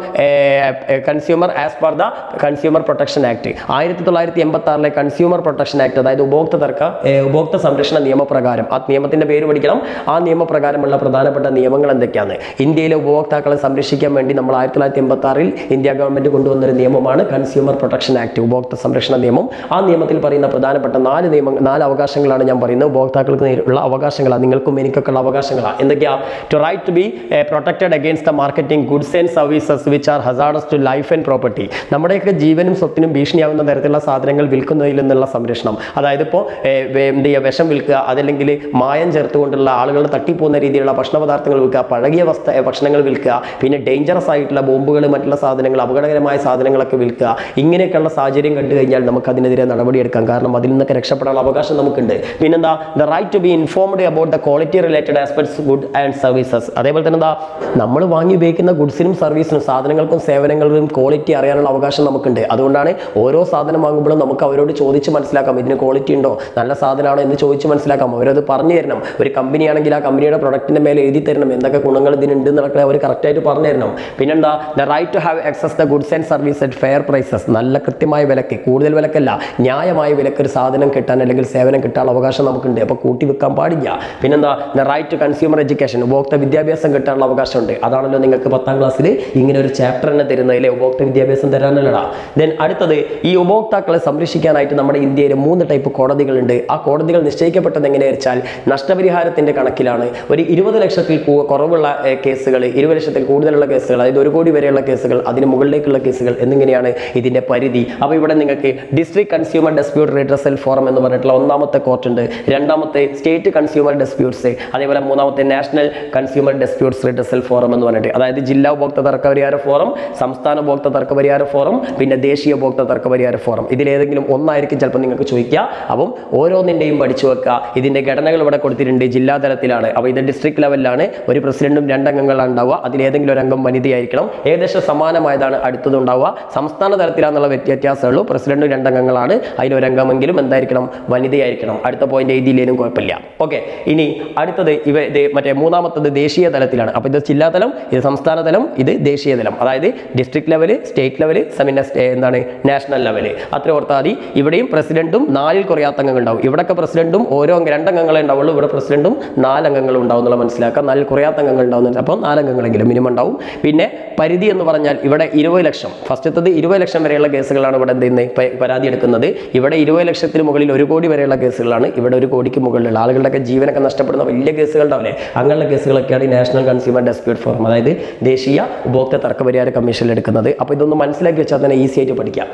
consumer as per the consumer protection act ആയിരത്തി തൊള്ളായിരത്തി എൺപത്തി ആറിലെ കൺസ്യൂമർ പ്രൊട്ടക്ഷൻ ആക്ട് അതായത് ഉപഭോക്തൃ തർക്ക ഏർ, ഉപഭോക്തൃ സംരക്ഷണ നിയമപ്രകാരം ആ നിയമത്തിന്റെ പേര് പഠിക്കണം ആ നിയമപ്രകാരമുള്ള പ്രധാനപ്പെട്ട നിയമങ്ങൾ എന്തൊക്കെയാണ് ഇന്ത്യയിലെ ഉപഭോക്താക്കളെ സംരക്ഷിക്കാൻ വേണ്ടി നമ്മൾ ആയിരത്തി തൊള്ളായിരത്തി എൺപത്തി ആറിൽ ഇന്ത്യ ഗവൺമെന്റ് കൊണ്ടുവന്നൊരു നിയമമാണ് കൺസ്യൂമർ പ്രൊട്ടക്ഷൻ ആക്ട് ഉപഭോക്തൃ സംരക്ഷണ നിയമം ആ നിയമത്തിൽ പറയുന്ന പ്രധാനപ്പെട്ട നാല് നിയമ നാല് അവകാശങ്ങളാണ് ഞാൻ പറയുന്നത് ഉപഭോക്താക്കൾക്ക് നേരിട്ടുള്ള അവകാശങ്ങളാണ് നിങ്ങൾക്കും എനിക്കൊക്കെ ഉള്ള അവകാശങ്ങളാണ് എന്തൊക്കെയാ to right to be protected against the marketing goods and services which are hazardous to life and property നമ്മുടെയൊക്കെ ജീവനും സ്വത്തിനും ഭീഷണിയാവുന്ന തരത്തിലുള്ള സാധനങ്ങൾ വിൽക്കുന്നതിൽ നിന്നുള്ള സംരക്ഷണം അതായത് ഇപ്പോൾ എന്ത് ചെയ്യുക വിഷം വിൽക്കുക അതല്ലെങ്കിൽ മായം ചേർത്തുകൊണ്ടുള്ള ആളുകൾ തട്ടിപ്പോകുന്ന രീതിയിലുള്ള ഭക്ഷണ പദാർത്ഥങ്ങൾ വിൽക്കുക പഴകിയ വസ്ത ഏ, ഭക്ഷണങ്ങൾ വിൽക്കുക പിന്നെ ഡേഞ്ചറസ് ആയിട്ടുള്ള ബോംബുകൾ മറ്റുള്ള സാധനങ്ങൾ അപകടകരമായ സാധനങ്ങളൊക്കെ വിൽക്കുക ഇങ്ങനെയൊക്കെയുള്ള സാഹചര്യം കണ്ടു കഴിഞ്ഞാൽ നമുക്ക് അതിനെതിരെ നടപടിയെടുക്കാം കാരണം അതിൽ നിന്നൊക്കെ രക്ഷപ്പെടാനുള്ള അവകാശം നമുക്കുണ്ട് പിന്നെന്താ the right to be informed about the quality related aspects good and services അതേപോലെ തന്നെ എന്താ നമ്മൾ വാങ്ങി ഉപയോഗിക്കുന്ന ഗുഡ്സിനും സർവീസിനും സാധനങ്ങൾക്കും സേവനങ്ങൾക്കും ക്വാളിറ്റി അറിയാനുള്ള അവകാശം നമുക്കുണ്ട് അതുകൊണ്ടാണ് ഓരോ സാധനം വാങ്ങുമ്പോഴും നമുക്ക് അവരോട് ചോദിച്ച് മനസ്സിലാക്കാം ഇതിന് ക്വാളിറ്റി ഉണ്ടോ നല്ല സാധനമാണോ എന്ന് ചോദിച്ച് മനസ്സിലാക്കാം അവരത് പറഞ്ഞു തരണം ഒരു കമ്പനിയാണെങ്കിൽ ആ കമ്പനിയുടെ പ്രൊഡക്റ്റിന്റെ മേലെ എഴുതി തരണം എന്തൊക്കെ ഗുണങ്ങൾ ഇതിനുണ്ട് എന്നൊക്കെ അവർ കറക്റ്റായിട്ട് പറഞ്ഞു തരണം പിന്നെന്താ the right to have access the goods and service at fair prices നല്ല കൃത്യമായ വിലക്ക് കൂടുതൽ വിലക്കല്ല ന്യായമായ വിലക്ക് ഒരു സാധനം കിട്ടാൻ അല്ലെങ്കിൽ സേവനം കിട്ടാനുള്ള അവകാശം നമുക്കുണ്ട് അപ്പോൾ കൂട്ടി വെക്കാൻ പാടില്ല പിന്നെന്താ the right to consumer education ഉപഭോക്തൃ വിദ്യാഭ്യാസം കിട്ടാനുള്ള അവകാശമുണ്ട് അതാണല്ലോ നിങ്ങൾക്ക് പത്താം ക്ലാസ്സിൽ ഇങ്ങനെ ഒരു ചാപ്റ്റർ തന്നെ തരുന്നതിലെ ഉപഭോക്തൃ വിദ്യാഭ്യാസം തരാനല്ലടാ ദെൻ അടുത്തത് ഈ ഉപഭോക്താക്കളെ സംരക്ഷിക്കാനായിട്ട് നമ്മുടെ ഇന്ത്യയിൽ മൂന്ന് ടൈപ്പ് കോടതികളുണ്ട് ആ കോടതികൾ നിശ്ചയിക്കപ്പെട്ടത് എങ്ങനെയാ വെച്ചാൽ നഷ്ടപരിഹാരത്തിന്റെ കണക്കിലാണ് ഒരു ഇരുപത് ലക്ഷത്തിൽ കൂ- കുറവുള്ള ഏർ, കേസുകൾ ഇരുപത് ലക്ഷത്തിൽ കൂടുതലുള്ള കേസുകൾ അതായത് ഒരു കോടി വരെയുള്ള കേസുകൾ അതിന് മുകളിലേക്കുള്ള കേസുകൾ എന്നിങ്ങനെയാണ് ഇതിന്റെ പരിധി അപ്പോൾ ഇവിടെ നിങ്ങൾക്ക് district consumer dispute redressal forum എന്ന് പറഞ്ഞിട്ടുള്ള ഒന്നാമത്തെ കോർട്ട് ഉണ്ട് രണ്ടാമത്തെ സ്റ്റേറ്റ് കൺസ്യൂമർ ഡെസ്പ്യൂട്ട്സ് അതേപോലെ മൂന്നാമത്തെ national consumer disputes redressal forum എന്ന് പറഞ്ഞിട്ട് അതായത് ജില്ലാ ഉപഭോക്തൃ തർക്ക പരിഹാര ഫോറം സംസ്ഥാന ഉപഭോക്തൃ തർക്ക പരിഹാര ഫോറം പിന്നെ ദേശീയ ഉപഭോക്തൃ തർക്ക പരിഹാര ഫോറം ഇതിലേതെങ്കിലും ഒന്നായിരിക്കും ചിലപ്പോൾ നിങ്ങൾക്ക് ചോദിക്കുക അപ്പം ഓരോന്നിൻ്റെയും പഠിച്ചു വെക്കുക ഇതിന്റെ ഘടനകൾ ഇവിടെ കൊടുത്തിട്ടുണ്ട് ജില്ലാ തലത്തിലാണ് അപ്പോൾ ഇത് ഡിസ്ട്രിക്ട് ലെവലിലാണ് ഒരു പ്രസിഡന്റും രണ്ടംഗങ്ങളാണ് ഉണ്ടാവുക അതിലേതെങ്കിലും ഒരു അംഗം വനിതയായിരിക്കണം ഏകദേശം സമാനമായതാണ് അടുത്തത് ഉണ്ടാവുക സംസ്ഥാന തലത്തിലാണെന്നുള്ള വ്യത്യ- വ്യത്യാസമുള്ളൂ പ്രസിഡന്റ് രണ്ടംഗങ്ങളാണ് അതിലൊരംഗമെങ്കിലും എന്തായിരിക്കണം വനിതയായിരിക്കണം അടുത്ത പോയിന്റ് എഴുതിയില്ലേലും കുഴപ്പമില്ല ഓക്കെ ഇനി അടുത്തത് ഇവ ഇത് മറ്റേ മൂന്നാമത്തത് ദേശീയ തലത്തിലാണ് അപ്പോൾ ഇത് ജില്ലാ തലം ഇത് സംസ്ഥാന തലം ഇത് ദേശീയ തലം അതായത് ഡിസ്ട്രിക്ട് ലെവല് സ്റ്റേറ്റ് ലെവല് സെമിന എന്താണ് നാഷണൽ ലെവല് അത്ര ഓർത്താൽ മതി ഇവിടെയും പ്രസിഡന്റും നാലിൽ കുറയാത്ത അംഗങ്ങൾ ഉണ്ടാവും ഇവിടെയൊക്കെ പ്രസിഡന്റും ഓരോ അംഗ- രണ്ടംഗങ്ങളെ ഉണ്ടാവുള്ളൂ ഇവിടെ പ്രസിഡന്റും നാലംഗങ്ങളും ഉണ്ടാവും എന്നുള്ള മനസ്സിലാക്കാം നാലിൽ കുറയാത്ത അംഗങ്ങൾ ഉണ്ടാവുന്നുണ്ട് അപ്പം നാലംഗങ്ങളെങ്കിലും മിനിമം ഉണ്ടാവും പിന്നെ പരിധി എന്ന് പറഞ്ഞാൽ ഇവിടെ ഇരുപത് ലക്ഷം ഫസ്റ്റത്തത് ഇരുപത് ലക്ഷം വരെയുള്ള കേസുകളാണ് ഇവിടെ എന്ത് ചെയ്യുന്നത് പ- പരാതി എടുക്കുന്നത് ഇവിടെ ഇരുപത് ലക്ഷത്തിന് മുകളിൽ ഒരു കോടി വരെയുള്ള കേസുകളാണ് ഇവിടെ ഒരു കോടിക്ക് മുകളിലുള്ള ആളുകളുടെയൊക്കെ ജീവനൊക്കെ നഷ്ടപ്പെടുന്ന വലിയ കേസുകൾ ഉണ്ടാവില്ലേ അങ്ങനെയുള്ള കേസുകളൊക്കെയാണ് ഈ നാഷണൽ കൺസ്യൂമർ ഡെസ്പ്യൂട്ട് ഫോറം അതായത് ദേശീയ ഉപഭോക്തൃ തർക്ക പരിഹാര കമ്മീഷനിൽ എടുക്കുന്നത് അപ്പോൾ ഇതൊന്ന് മനസ്സിലാക്കി വെച്ചാൽ തന്നെ ഈസി ആയിട്ട് പഠിക്കാം ഓക്കെ ഓരോ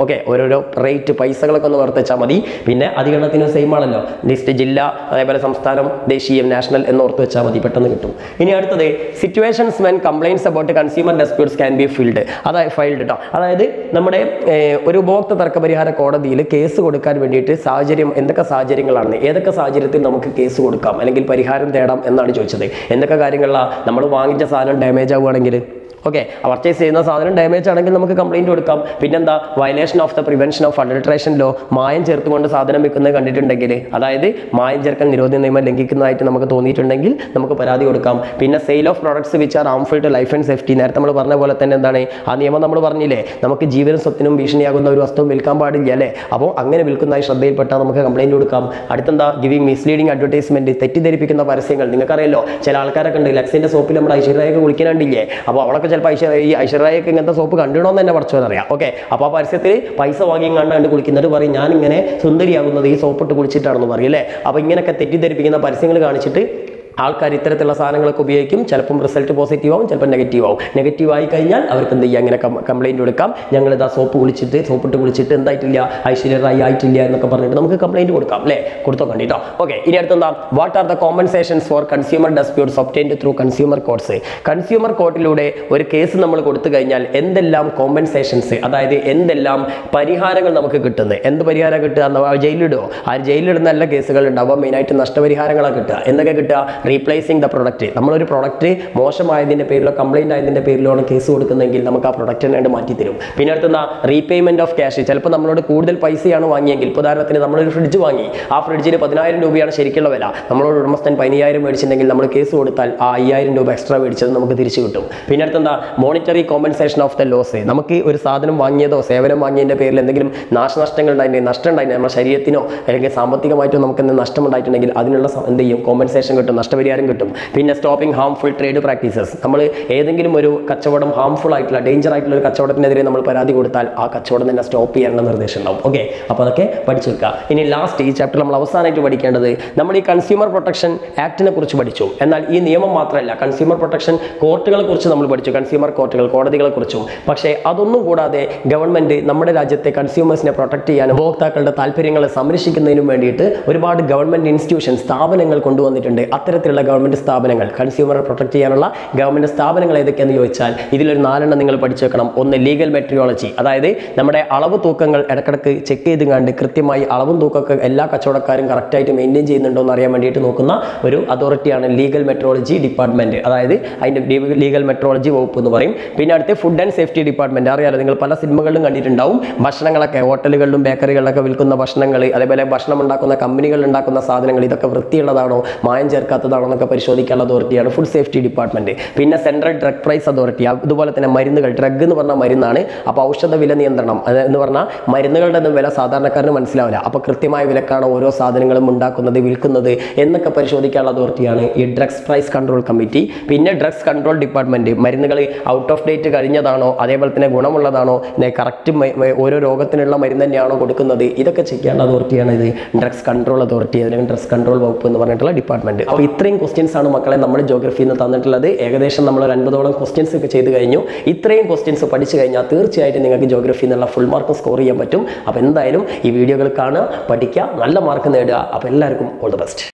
ഓരോരോ റേറ്റ് പൈസകളൊക്കെ ഒന്ന് ഓർത്ത് വെച്ചാൽ മതി പിന്നെ അധികരണത്തിന് സെയിം ആണല്ലോ ലിസ്റ്റ് ജില്ല അതേപോലെ സംസ്ഥാനം ദേശീയം നാഷണൽ എന്ന് ഓർത്ത് വെച്ചാൽ മതി പെട്ടെന്ന് കിട്ടും ഇനി അടുത്തത് situations when complaints about consumer disputes can be filed അതായത് ഫൈൽഡ് കേട്ടോ അതായത് നമ്മുടെ ഏർ, ഒരു ഉപഭോക്തൃ തർക്ക പരിഹാര കോടതിയിൽ കേസ് കൊടുക്കാൻ വേണ്ടിയിട്ട് സാഹചര്യം എന്തൊക്കെ സാഹചര്യങ്ങളാണ് ഏതൊക്കെ സാഹചര്യത്തിൽ നമുക്ക് കേസ് കൊടുക്കാം അല്ലെങ്കിൽ പരിഹാരം തേടാം എന്നാണ് ചോദിച്ചത് എന്തൊക്കെ കാര്യങ്ങളിലാണ് നമ്മൾ വാങ്ങിച്ച സാധനം ഡാമേജ് ആവുകയാണെങ്കിൽ ഓക്കെ പർച്ചേസ് ചെയ്യുന്ന സാധനം ഡാമേജ് ആണെങ്കിൽ നമുക്ക് കംപ്ലൈൻറ്റ് കൊടുക്കാം പിന്നെന്താ violation of the prevention of adulteration law മായം ചേർത്തുകൊണ്ട് സാധനം വെക്കുന്നത് കണ്ടിട്ടുണ്ടെങ്കിൽ അതായത് മായം ചേർക്കൽ നിരോധന നിയമം ലംഘിക്കുന്നതായിട്ട് നമുക്ക് തോന്നിയിട്ടുണ്ടെങ്കിൽ നമുക്ക് പരാതി കൊടുക്കാം പിന്നെ sale of products which are harmful to life and safety നേരത്തെ നമ്മൾ പറഞ്ഞ പോലെ തന്നെ എന്താണ് ആ നിയമം നമ്മൾ പറഞ്ഞില്ലേ നമുക്ക് ജീവനും സ്വത്തിനും ഭീഷണിയാകുന്ന ഒരു വസ്തു വിൽക്കാൻ പാടില്ല അല്ലേ അപ്പോൾ അങ്ങനെ വിൽക്കുന്നതായി ശ്രദ്ധയിൽപ്പെട്ടാൽ നമുക്ക് കംപ്ലൈൻറ്റ് കൊടുക്കാം അടുത്തെന്താ ഗിവിംഗ് മിസ്ലീഡിംഗ് അഡ്വർടൈസ്മെന്റ് തെറ്റിദ്ധരിപ്പിക്കുന്ന പരസ്യങ്ങൾ നിങ്ങൾക്കറിയാലോ ചില ആൾക്കാരൊക്കെ ഉണ്ട് ലക്സിന്റെ സോപ്പിൽ നമ്മുടെ ഐശ്വര്യയൊക്കെ കുളിക്കാണ്ടില്ലേ അപ്പോൾ അവളൊക്കെ ചിലപ്പോൾ ഐശ്വര്യ ഈ ഐശ്വര്യയൊക്കെ ഇങ്ങനത്തെ സോപ്പ് കണ്ടിടണമെന്ന് തന്നെ പഠിച്ചവരറിയാം ഓക്കെ അപ്പോൾ ആ പരസ്യത്തിൽ പൈസ വാങ്ങി കണ്ടാണ്ട് കുളിക്കുന്നവർ പറയും ഞാൻ ഇങ്ങനെ സുന്ദരിയാകുന്നത് ഈ സോപ്പിട്ട് കുളിച്ചിട്ടാണെന്ന് പറയും അല്ലേ അപ്പോൾ ഇങ്ങനെയൊക്കെ തെറ്റിദ്ധരിപ്പിക്കുന്ന പരസ്യങ്ങൾ കാണിച്ചിട്ട് ആൾക്കാർ ഇത്തരത്തിലുള്ള സാധനങ്ങളൊക്കെ ഉപയോഗിക്കും ചിലപ്പം റിസൾട്ട് പോസിറ്റീവ് ആവും ചിലപ്പോൾ നെഗറ്റീവ് ആവും നെഗറ്റീവ് ആയി കഴിഞ്ഞാൽ അവർക്ക് എന്ത് ചെയ്യുക അങ്ങനെ കംപ്ലൈൻറ്റ് കൊടുക്കാം ഞങ്ങൾ ഇതാ സോപ്പ് കുളിച്ചിട്ട് സോപ്പിട്ട് കുളിച്ചിട്ട് എന്തായിട്ടില്ല ഐശ്വര്യറായി ആയിട്ടില്ല എന്നൊക്കെ പറഞ്ഞിട്ട് നമുക്ക് കംപ്ലൈൻറ്റ് കൊടുക്കാം അല്ലേ കൊടുത്തോ കണ്ടിട്ടോ ഓക്കെ ഇനി അടുത്തെന്താ what are the compensations for consumer disputes obtained through consumer courts consumer കോർട്ടിലൂടെ ഒരു കേസ് നമ്മൾ കൊടുത്തു കഴിഞ്ഞാൽ എന്തെല്ലാം കോമ്പൻസേഷൻസ് അതായത് എന്തെല്ലാം പരിഹാരങ്ങൾ നമുക്ക് കിട്ടുന്നത് എന്ത് പരിഹാരം കിട്ടുക എന്ന് ജയിലിടുമോ ആ ജയിലിടുന്ന എല്ലാ കേസുകൾ ഉണ്ടാവുക മെയിനായിട്ട് നഷ്ടപരിഹാരങ്ങളാണ് കിട്ടുക എന്തൊക്കെ കിട്ടുക റീപ്ലേസിങ് ദ പ്രൊഡക്റ്റ് നമ്മളൊരു പ്രൊഡക്റ്റ് മോശമായതിൻ്റെ പേരിലോ കംപ്ലൈൻ്റ് ആയതിൻ്റെ പേരിലോ ആണ് കേസ് കൊടുക്കുന്നതെങ്കിൽ നമുക്ക് ആ പ്രൊഡക്റ്റ് തന്നെ മാറ്റി തരും പിന്നെ അടുത്തുന്ന റീപേയ്മെന്റ് ഓഫ് ക്യാഷ് ചിലപ്പോൾ നമ്മളോട് കൂടുതൽ പൈസയാണ് വാങ്ങിയെങ്കിൽ ഇപ്പോൾ ഉദാഹരണത്തിന് നമ്മളൊരു ഫ്രിഡ്ജ് വാങ്ങി ആ ഫ്രിഡ്ജിന് പതിനായിരം രൂപയാണ് ശരിക്കുള്ള വില നമ്മളോട് ഉടമസ്ഥൻ പതിനായിരം മേടിച്ചിട്ടുണ്ടെങ്കിൽ നമ്മൾ കേസ് കൊടുത്താൽ ആ അയ്യായിരം രൂപ എക്സ്ട്രാ മേടിച്ചത് നമുക്ക് തിരിച്ചു കിട്ടും പിന്നെ അടുത്തെന്താ monetary compensation of the loss നമുക്ക് ഒരു സാധനം വാങ്ങിയതോ സേവനം വാങ്ങിയതിൻ്റെ പേരിൽ എന്തെങ്കിലും നാശനഷ്ടങ്ങൾ ഉണ്ടായിട്ടുണ്ടെങ്കിൽ നഷ്ടം ഉണ്ടായിട്ടുണ്ടെങ്കിൽ നമ്മുടെ ശരീരത്തിനോ അല്ലെങ്കിൽ സാമ്പത്തികമായിട്ടോ നമുക്ക് എന്തെങ്കിലും നഷ്ടം ഉണ്ടായിട്ടുണ്ടെങ്കിൽ അതിനുള്ള സ- എന്ത് ചെയ്യും കോമ്പൻസേഷൻ കിട്ടും നഷ്ടപരിഹാരം കിട്ടും പിന്നെ സ്റ്റോപ്പിംഗ് ഹാംഫുൾ ട്രേഡ് പ്രാക്ടീസസ് നമ്മൾ ഏതെങ്കിലും ഒരു കച്ചവടം ഹാംഫുൾ ആയിട്ടുള്ള ഡേഞ്ചർ ആയിട്ടുള്ള ഒരു കച്ചവടത്തിനെതിരെ നമ്മൾ പരാതി കൊടുത്താൽ ആ കച്ചവടം തന്നെ സ്റ്റോപ്പ് ചെയ്യാനുള്ള നിർദ്ദേശം ഉണ്ടാവും ഓക്കെ അപ്പോൾ അതൊക്കെ പഠിച്ചു വെക്കുക ഇനി ലാസ്റ്റ് ഈ ചാപ്റ്റർ നമ്മൾ അവസാനമായിട്ട് പഠിക്കേണ്ടത് നമ്മൾ ഈ കൺസ്യൂമർ പ്രൊട്ടക്ഷൻ ആക്ടിനെ കുറിച്ച് പഠിച്ചു എന്നാൽ ഈ നിയമം മാത്രമല്ല കൺസ്യൂമർ പ്രൊട്ടക്ഷൻ കോർട്ടുകളെ കുറിച്ച് നമ്മൾ പഠിച്ചു കൺസ്യൂമർ കോർട്ടുകൾ കോടതികളെ കുറിച്ചും പക്ഷേ അതൊന്നും കൂടാതെ ഗവൺമെന്റ് നമ്മുടെ രാജ്യത്തെ കൺസ്യൂമേഴ്സിനെ പ്രൊട്ടക്ട് ചെയ്യാൻ ഉപഭോക്താക്കളുടെ താല്പര്യങ്ങളെ സംരക്ഷിക്കുന്നതിനും വേണ്ടിയിട്ട് ഒരുപാട് ഗവൺമെന്റ് ഇൻസ്റ്റിറ്റ്യൂഷൻ സ്ഥാപനങ്ങൾ കൊണ്ടുവന്നിട്ടുണ്ട് അത്തരത്തിലുള്ള ഗവൺമെന്റ് സ്ഥാപനങ്ങൾ കൺസ്യൂമറെ പ്രൊട്ടക്ട് ചെയ്യാനുള്ള ഗവൺമെന്റ് സ്ഥാപനങ്ങൾ ഏതൊക്കെയെന്ന് ചോദിച്ചാൽ ഇതിലൊരു നാലെണ്ണം നിങ്ങൾ പഠിച്ചു വെക്കണം ഒന്ന് ലീഗൽ മെട്രിയോളജി അതായത് നമ്മുടെ അളവ് തൂക്കങ്ങൾ ഇടക്കിടക്ക് ചെക്ക് ചെയ്ത് കണ്ട് കൃത്യമായി അളവും തൂക്കമൊക്കെ എല്ലാ കച്ചവടക്കാരും കറക്റ്റായിട്ട് മെയിൻറ്റെയിൻ ചെയ്യുന്നുണ്ടോ എന്ന് അറിയാൻ വേണ്ടിയിട്ട് നോക്കുന്ന ഒരു അതോറിറ്റിയാണ് ലീഗൽ മെട്രോളജി ഡിപ്പാർട്ട്മെന്റ് അതായത് അതിൻ്റെ ലീഗൽ മെട്രോളജി വകുപ്പ് എന്ന് പറയും പിന്നെ അടുത്ത് ഫുഡ് ആൻഡ് സേഫ്റ്റി ഡിപ്പാർട്ട്മെന്റ് അറിയാലോ നിങ്ങൾ പല സിനിമകളിലും കണ്ടിട്ടുണ്ടാവും ഭക്ഷണങ്ങളൊക്കെ ഹോട്ടലുകളിലും ബേക്കറികളിലൊക്കെ വിൽക്കുന്ന ഭക്ഷണങ്ങൾ അതേപോലെ ഭക്ഷണം ഉണ്ടാക്കുന്ന കമ്പനികൾ ഉണ്ടാക്കുന്ന സാധനങ്ങൾ ഇതൊക്കെ വൃത്തിയുള്ളതാണോ മായം ചേർക്കാത്തതാണോ എന്നൊക്കെ പരിശോധിക്കാനുള്ള അതോറിറ്റിയാണ് ഫുഡ് സേഫ്റ്റി ഡിപ്പാർട്ട്മെന്റ് പിന്നെ സെൻട്രൽ ഡ്രഗ് പ്രൈസ് അതോറിറ്റി അതുപോലെ തന്നെ മരുന്നുകൾ ഡ്രഗ് എന്ന് പറഞ്ഞ മരുന്നാണ് അപ്പോൾ ഔഷധ വില നിയന്ത്രണം അത് എന്ന് പറഞ്ഞാൽ മരുന്നുകളുടെ ഒന്നും വില സാധാരണക്കാരന് മനസ്സിലാവില്ല അപ്പോൾ കൃത്യമായ വിലക്കാണ് ഓരോ സാധനങ്ങളും ഉണ്ടാക്കുന്നത് വിൽക്കുന്നത് എന്നൊക്കെ പരിശോധിക്കാനുള്ള അതോറിറ്റിയാണ് ഈ ഡ്രഗ്സ് പ്രൈസ് കൺട്രോൾ കമ്മിറ്റി പിന്നെ ഡ്രഗ്സ് കൺട്രോൾ ഡിപ്പാർട്ട്മെന്റ് മരുന്നുകൾ ഔട്ട് ഓഫ് ഡേറ്റ് കഴിഞ്ഞതാണോ അതേപോലെ തന്നെ ഗുണമുള്ളതാണോ കറക്റ്റ് ഓരോ രോഗത്തിനുള്ള മരുന്ന് തന്നെയാണോ കൊടുക്കുന്നത് ഇതൊക്കെ ചെയ്യാനുള്ള അതോറിറ്റിയാണ് ഇത് ഡ്രഗ്സ് കൺട്രോൾ അതോറിറ്റി അല്ലെങ്കിൽ ഡ്രഗ്സ് കൺട്രോൾ വകുപ്പ് എന്ന് പറഞ്ഞിട്ടുള്ള ഡിപ്പാർട്ട്മെന്റ് അപ്പോൾ ഇത്രയും ക്വസ്റ്റ്യൻസ് ആണ് മക്കളെ നമ്മൾ ജോഗ്രഫിയിൽ നിന്ന് തന്നിട്ടുള്ളത് ഏകദേശം നമ്മൾ ഒരു അൻപതോളം ക്വസ്റ്റ്യൻസ് ഒക്കെ ചെയ്ത് കഴിഞ്ഞു ഇത്രയും ക്വസ്റ്റ്യൻസ് പഠിച്ചു കഴിഞ്ഞാൽ തീർച്ചയായിട്ടും നിങ്ങൾക്ക് ജോഗ്രഫി എന്നുള്ള ഫുൾ മാർക്ക് സ്കോർ ചെയ്യാൻ പറ്റും അപ്പോൾ എന്തായാലും ഈ വീഡിയോകൾ കാണുക പഠിക്കുക നല്ല മാർക്ക് നേടുക അപ്പോൾ എല്ലാവർക്കും ഓൾ ദ ബെസ്റ്റ്